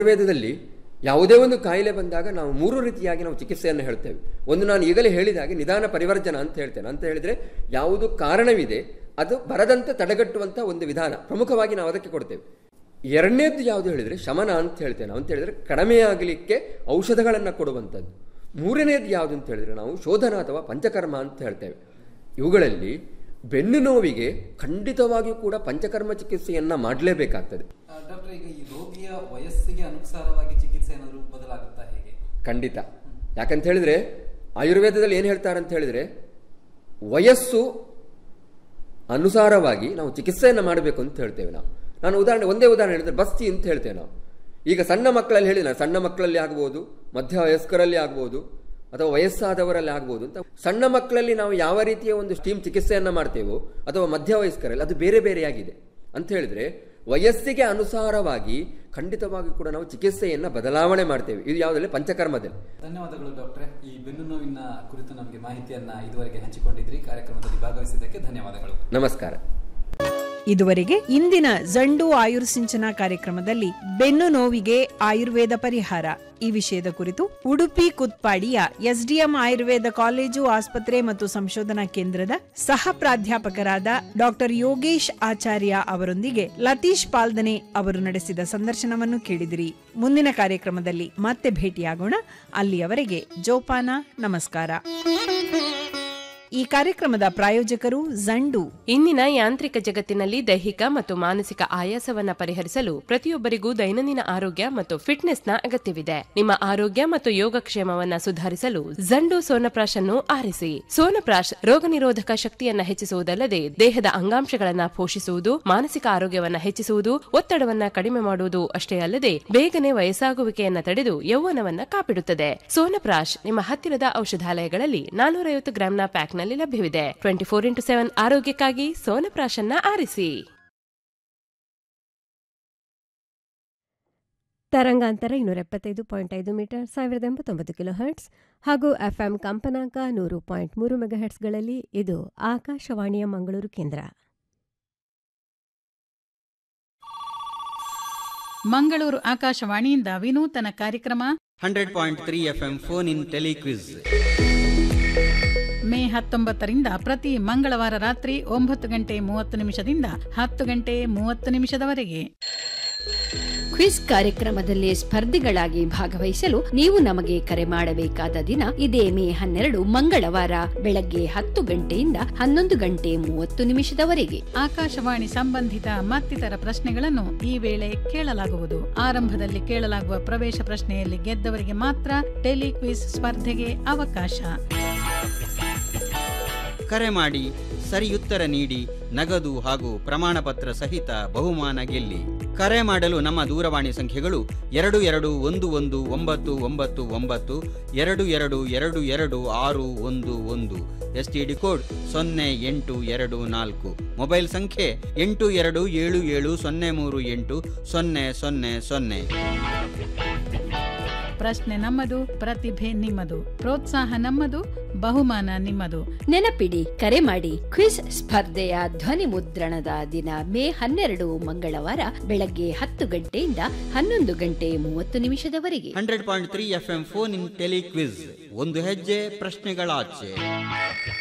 ಆಯುರ್ವೇದದಲ್ಲಿ ಯಾವುದೇ ಒಂದು ಕಾಯಿಲೆ ಬಂದಾಗ ನಾವು ಮೂರು ರೀತಿಯಾಗಿ ನಾವು ಚಿಕಿತ್ಸೆಯನ್ನು ಹೇಳ್ತೇವೆ ಒಂದು ನಾನು ಈಗಲೇ ಹೇಳಿದ ಹಾಗೆ ನಿಧಾನ ಪರಿವರ್ಜನ ಅಂತ ಹೇಳ್ತೇನೆ ಅಂತ ಹೇಳಿದ್ರೆ ಯಾವುದು ಕಾರಣವಿದೆ ಅದು ಬರದಂತೆ ತಡೆಗಟ್ಟುವಂಥ ಒಂದು ವಿಧಾನ ಪ್ರಮುಖವಾಗಿ ನಾವು ಅದಕ್ಕೆ ಕೊಡ್ತೇವೆ ಎರಡನೇದ್ದು ಯಾವುದು ಹೇಳಿದರೆ ಶಮನ ಅಂತ ಹೇಳ್ತೇವೆ ನಾವು ಅಂತ ಹೇಳಿದ್ರೆ ಕಡಿಮೆಯಾಗಲಿಕ್ಕೆ ಔಷಧಗಳನ್ನು ಕೊಡುವಂಥದ್ದು ಮೂರನೇದು ಯಾವುದು ಅಂತ ಹೇಳಿದ್ರೆ ನಾವು ಶೋಧನ ಅಥವಾ ಪಂಚಕರ್ಮ ಅಂತ ಹೇಳ್ತೇವೆ ಇವುಗಳಲ್ಲಿ ಬೆನ್ನು ನೋವಿಗೆ ಖಂಡಿತವಾಗಿಯೂ ಕೂಡ ಪಂಚಕರ್ಮ ಚಿಕಿತ್ಸೆಯನ್ನು ಮಾಡಲೇಬೇಕಾಗ್ತದೆ ಡಾಕ್ಟರ್ ಈಗ ಈ ರೋಗಿಯ ವಯಸ್ಸಿಗೆ ಅನುಸಾರವಾಗಿ ಚಿಕಿತ್ಸೆ ಏನಾದರೂ ಬದಲಾಗುತ್ತಾ ಹೇಗೆ ಖಂಡಿತ ಯಾಕಂತ ಹೇಳಿದ್ರೆ ಆಯುರ್ವೇದದಲ್ಲಿ ಏನು ಹೇಳ್ತಾರೆ ಅಂತ ಹೇಳಿದ್ರೆ ವಯಸ್ಸು ಅನುಸಾರವಾಗಿ ನಾವು ಚಿಕಿತ್ಸೆಯನ್ನು ಮಾಡಬೇಕು ಅಂತ ಹೇಳ್ತೇವೆ ನಾವು ನಾನು ಉದಾಹರಣೆ ಒಂದೇ ಉದಾಹರಣೆ ಹೇಳಿದ್ರೆ ಬಸ್ತಿ ಅಂತ ಹೇಳ್ತೇವೆ ನಾವು ಈಗ ಸಣ್ಣ ಮಕ್ಕಳಲ್ಲಿ ಹೇಳಿ ನಾನು ಸಣ್ಣ ಮಕ್ಕಳಲ್ಲಿ ಆಗ್ಬೋದು ಮಧ್ಯ ವಯಸ್ಕರಲ್ಲಿ ಆಗ್ಬೋದು ಅಥವಾ ವಯಸ್ಸಾದವರಲ್ಲಿ ಆಗ್ಬೋದು ಅಂತ ಸಣ್ಣ ಮಕ್ಕಳಲ್ಲಿ ನಾವು ಯಾವ ರೀತಿಯ ಒಂದು ಸ್ಟೀಮ್ ಚಿಕಿತ್ಸೆಯನ್ನು ಮಾಡ್ತೇವೋ ಅಥವಾ ಮಧ್ಯ ವಯಸ್ಕರಲ್ಲಿ ಅದು ಬೇರೆ ಬೇರೆಯಾಗಿದೆ ಅಂತ ಹೇಳಿದ್ರೆ ವಯಸ್ಸಿಗೆ ಅನುಸಾರವಾಗಿ ಖಂಡಿತವಾಗಿ ಕೂಡ ನಾವು ಚಿಕಿತ್ಸೆಯನ್ನು ಬದಲಾವಣೆ ಮಾಡ್ತೇವೆ ಇದು ಯಾವುದಲ್ಲಿ ಪಂಚಕರ್ಮದಲ್ಲಿ ಧನ್ಯವಾದಗಳು ಡಾಕ್ಟ್ರೆ ಈ ಬೆನ್ನು ನೋವಿನ ಕುರಿತು ನಮಗೆ ಮಾಹಿತಿಯನ್ನ ಇದುವರೆಗೆ ಹಂಚಿಕೊಂಡಿದ್ರಿ ಕಾರ್ಯಕ್ರಮದಲ್ಲಿ ಭಾಗವಹಿಸಿದ್ದಕ್ಕೆ ಧನ್ಯವಾದಗಳು ನಮಸ್ಕಾರ ಇದುವರೆಗೆ ಇಂದಿನ ಜಂಡು ಆಯುರ್ಸಿಂಚನ ಕಾರ್ಯಕ್ರಮದಲ್ಲಿ ಬೆನ್ನು ನೋವಿಗೆ ಆಯುರ್ವೇದ ಪರಿಹಾರ ಈ ವಿಷಯದ ಕುರಿತು ಉಡುಪಿ ಕುತ್ಪಾಡಿಯ ಎಸ್ಡಿಎಂ ಆಯುರ್ವೇದ ಕಾಲೇಜು ಆಸ್ಪತ್ರೆ ಮತ್ತು ಸಂಶೋಧನಾ ಕೇಂದ್ರದ ಸಹ ಪ್ರಾಧ್ಯಾಪಕರಾದ ಡಾಕ್ಟರ್ ಯೋಗೇಶ್ ಆಚಾರ್ಯ ಅವರೊಂದಿಗೆ ಲತೀಶ್ ಪಾಲ್ದನೆ ಅವರು ನಡೆಸಿದ ಸಂದರ್ಶನವನ್ನು ಕೇಳಿದಿರಿ ಮುಂದಿನ ಕಾರ್ಯಕ್ರಮದಲ್ಲಿ ಮತ್ತೆ ಭೇಟಿಯಾಗೋಣ ಅಲ್ಲಿಯವರೆಗೆ ಜೋಪಾನ ನಮಸ್ಕಾರ ಈ ಕಾರ್ಯಕ್ರಮದ ಪ್ರಾಯೋಜಕರು ಜಂಡು ಇಂದಿನ ಯಾಂತ್ರಿಕ ಜಗತ್ತಿನಲ್ಲಿ ದೈಹಿಕ ಮತ್ತು ಮಾನಸಿಕ ಆಯಾಸವನ್ನ ಪರಿಹರಿಸಲು ಪ್ರತಿಯೊಬ್ಬರಿಗೂ ದೈನಂದಿನ ಆರೋಗ್ಯ ಮತ್ತು ಫಿಟ್ನೆಸ್ನ ಅಗತ್ಯವಿದೆ ನಿಮ್ಮ ಆರೋಗ್ಯ ಮತ್ತು ಯೋಗಕ್ಷೇಮವನ್ನ ಸುಧಾರಿಸಲು ಜಂಡು ಸೋನಪ್ರಾಶ್ ಅನ್ನು ಆರಿಸಿ ಸೋನಪ್ರಾಶ್ ರೋಗ ನಿರೋಧಕ ಶಕ್ತಿಯನ್ನ ಹೆಚ್ಚಿಸುವುದಲ್ಲದೆ ದೇಹದ ಅಂಗಾಂಶಗಳನ್ನ ಪೋಷಿಸುವುದು ಮಾನಸಿಕ ಆರೋಗ್ಯವನ್ನ ಹೆಚ್ಚಿಸುವುದು ಒತ್ತಡವನ್ನ ಕಡಿಮೆ ಮಾಡುವುದು ಅಷ್ಟೇ ಅಲ್ಲದೆ ಬೇಗನೆ ವಯಸ್ಸಾಗುವಿಕೆಯನ್ನ ತಡೆದು ಯೌವನವನ್ನ ಕಾಪಿಡುತ್ತದೆ ಸೋನಪ್ರಾಶ್ ನಿಮ್ಮ ಹತ್ತಿರದ ಔಷಧಾಲಯಗಳಲ್ಲಿ ನಾನೂರೈವತ್ತು ಗ್ರಾಂನ ಪ್ಯಾಕ್ನಲ್ಲಿ ಲಭ್ಯವಿದೆ ಟ್ವೆಂಟಿ ಫೋರ್ ಇಂಟು ಸೆವೆನ್ ಆರೋಗ್ಯಕ್ಕಾಗಿ ಸೋನಪ್ರಾಶ್ ಅನ್ನ ಆರಿಸಿ ತರಂಗಾಂತರ ಇನ್ನೂರ ಎಪ್ಪತ್ತೈದು ಪಾಯಿಂಟ್ ಐದು ಮೀಟರ್ ಸಾವಿರದ ಎಂಬತ್ತೊಂಬತ್ತು ಕಿಲೋ ಹರ್ಟ್ಸ್ ಹಾಗೂ ಎಫ್ಎಂ ಕಂಪನಾಂಕ ನೂರು ಪಾಯಿಂಟ್ ಮೂರು ಮೆಗಾಹೆಟ್ಸ್ಗಳಲ್ಲಿ ಇದು ಆಕಾಶವಾಣಿಯ ಮಂಗಳೂರು ಕೇಂದ್ರ ಮಂಗಳೂರು ಆಕಾಶವಾಣಿಯಿಂದ ವಿನೂತನ ಕಾರ್ಯಕ್ರಮ hundred point three F M phone in telequiz May ಹತ್ತೊಂಬತ್ತರಿಂದ ಪ್ರತಿ ಮಂಗಳವಾರ ರಾತ್ರಿ ಒಂಬತ್ತು ಗಂಟೆ ಮೂವತ್ತು ನಿಮಿಷದಿಂದ ಹತ್ತು ಗಂಟೆ ಮೂವತ್ತು ನಿಮಿಷದವರೆಗೆ ಕ್ವಿಜ್ ಕಾರ್ಯಕ್ರಮದಲ್ಲಿ ಸ್ಪರ್ಧಿಗಳಾಗಿ ಭಾಗವಹಿಸಲು ನೀವು ನಮಗೆ ಕರೆ ಮಾಡಬೇಕಾದ ದಿನ ಇದೇ ಮೇ ಹನ್ನೆರಡು ಮಂಗಳವಾರ ಬೆಳಗ್ಗೆ ಹತ್ತು ಗಂಟೆಯಿಂದ ಹನ್ನೊಂದು ಗಂಟೆ ಮೂವತ್ತು ನಿಮಿಷದವರೆಗೆ ಆಕಾಶವಾಣಿ ಸಂಬಂಧಿತ ಮತ್ತಿತರ ಪ್ರಶ್ನೆಗಳನ್ನು ಈ ವೇಳೆ ಕೇಳಲಾಗುವುದು ಆರಂಭದಲ್ಲಿ ಕೇಳಲಾಗುವ ಪ್ರವೇಶ ಪ್ರಶ್ನೆಯಲ್ಲಿ ಗೆದ್ದವರಿಗೆ ಮಾತ್ರ ಟೆಲಿಕ್ವಿಸ್ ಸ್ಪರ್ಧೆಗೆ ಅವಕಾಶ ಕರೆ ಮಾಡಿ ಸರಿಯುತ್ತರ ನೀಡಿ ನಗದು ಹಾಗೂ ಪ್ರಮಾಣ ಪತ್ರ ಸಹಿತ ಬಹುಮಾನ ಗೆಲ್ಲಿ ಕರೆ ಮಾಡಲು ನಮ್ಮ ದೂರವಾಣಿ ಸಂಖ್ಯೆಗಳು ಎರಡು ಎರಡು ಒಂದು ಒಂದು ಒಂಬತ್ತು ಒಂಬತ್ತು ಒಂಬತ್ತು ಎರಡು ಎರಡು ಎರಡು ಎರಡು ಆರು ಒಂದು ಒಂದು ಎಸ್ ಟಿ ಡಿ ಕೋಡ್ ಸೊನ್ನೆ ಎಂಟು ಎರಡು ನಾಲ್ಕು ಮೊಬೈಲ್ ಸಂಖ್ಯೆ ಎಂಟು ಎರಡು ಏಳು ಏಳು ಸೊನ್ನೆ ಮೂರು ಎಂಟು ಸೊನ್ನೆ ಸೊನ್ನೆ ಸೊನ್ನೆ ಪ್ರಶ್ನೆ ನಮ್ಮದು ಪ್ರತಿಭೆ ನಿಮ್ಮದು ಪ್ರೋತ್ಸಾಹ ನಮ್ಮದು ಬಹುಮಾನ ನಿಮ್ಮದು ನೆನಪಿಡಿ ಕರೆ ಮಾಡಿ ಕ್ವಿಜ್ ಸ್ಪರ್ಧೆಯ ಧ್ವನಿ ಮುದ್ರಣದ ದಿನ ಮೇ ಹನ್ನೆರಡು ಮಂಗಳವಾರ ಬೆಳಗ್ಗೆ ಹತ್ತು ಗಂಟೆಯಿಂದ ಹನ್ನೊಂದು ಗಂಟೆ ಮೂವತ್ತು ನಿಮಿಷದವರೆಗೆ hundred point three F M phone in telequiz ಒಂದು ಹೆಜ್ಜೆ ಪ್ರಶ್ನೆಗಳಾಚೆ